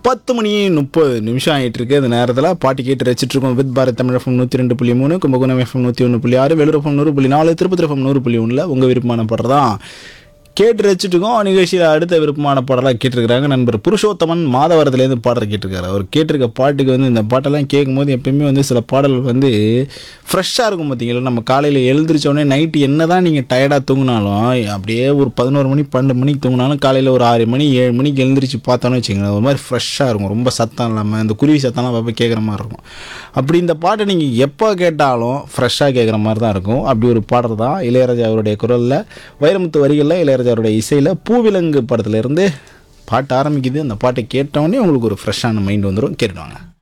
பத்து மணி முப்பது நிமிஷம் ஆகிட்டு இருக்கு அந்த நேரத்தில் பாட்டு கேட்டு ரசிச்சிட்டு இருக்கோம் வித் பாரத் தமிழ் எஃப்எம் நூற்றி ரெண்டு புள்ளி மூணு கும்பகோணம் எஃப்எம் நூற்றி ஒன்று புள்ளி ஆறு வேலூர் எஃப்எம் நூறு புள்ளி நாலு திருப்பதி எஃப்எம் நூறு புள்ளி ஒன்றில் உங்கள் விருப்பமான பாடல் தான் கேட்டு ரசிச்சுட்டு இருக்கோம் நிகழ்ச்சியில் அடுத்த விருப்பமான பாடலாக கேட்டிருக்கிறாங்க நண்பர் புருஷோத்தமன் மாதவரத்துலேருந்து பாடல் கேட்டிருக்காரு அவர் கேட்டிருக்க பாட்டுக்கு வந்து இந்த பாட்டெல்லாம் கேட்கும்போது எப்பயுமே வந்து சில பாடல்கள் வந்து ஃப்ரெஷ்ஷாக இருக்கும் பார்த்தீங்களா நம்ம காலையில் எழுந்திரிச்சோடனே நைட்டு என்ன தான் நீங்கள் டயர்டாக தூங்கினாலும் அப்படியே ஒரு பதினோரு மணி பன்னெண்டு மணிக்கு தூங்கினாலும் காலையில் ஒரு ஆறு மணி ஏழு மணிக்கு எழுந்திரிச்சு பார்த்தோன்னு வச்சுங்களேன் ஒரு மாதிரி ஃப்ரெஷ்ஷாக இருக்கும் ரொம்ப சத்தம் இல்லாமல் இந்த குருவி சத்தம்லாம் அப்போ கேட்குற மாதிரி இருக்கும் அப்படி இந்த பாட்டை நீங்கள் எப்போ கேட்டாலும் ஃப்ரெஷ்ஷாக கேட்குற மாதிரி தான் இருக்கும் அப்படி ஒரு பாடல் தான் இளையராஜா அவருடைய குரலில் வைரமுத்து வரிகளில் இளையராஜா அவருடைய இசையில் பூவிலங்கு படத்துல இருந்து பாட்டு ஆரம்பிக்குது அந்த பாட்டை கேட்டோடனே உங்களுக்கு ஒரு ஃப்ரெஷ்ஷான மைண்ட் வந்துடும் கேட்டுவாங்க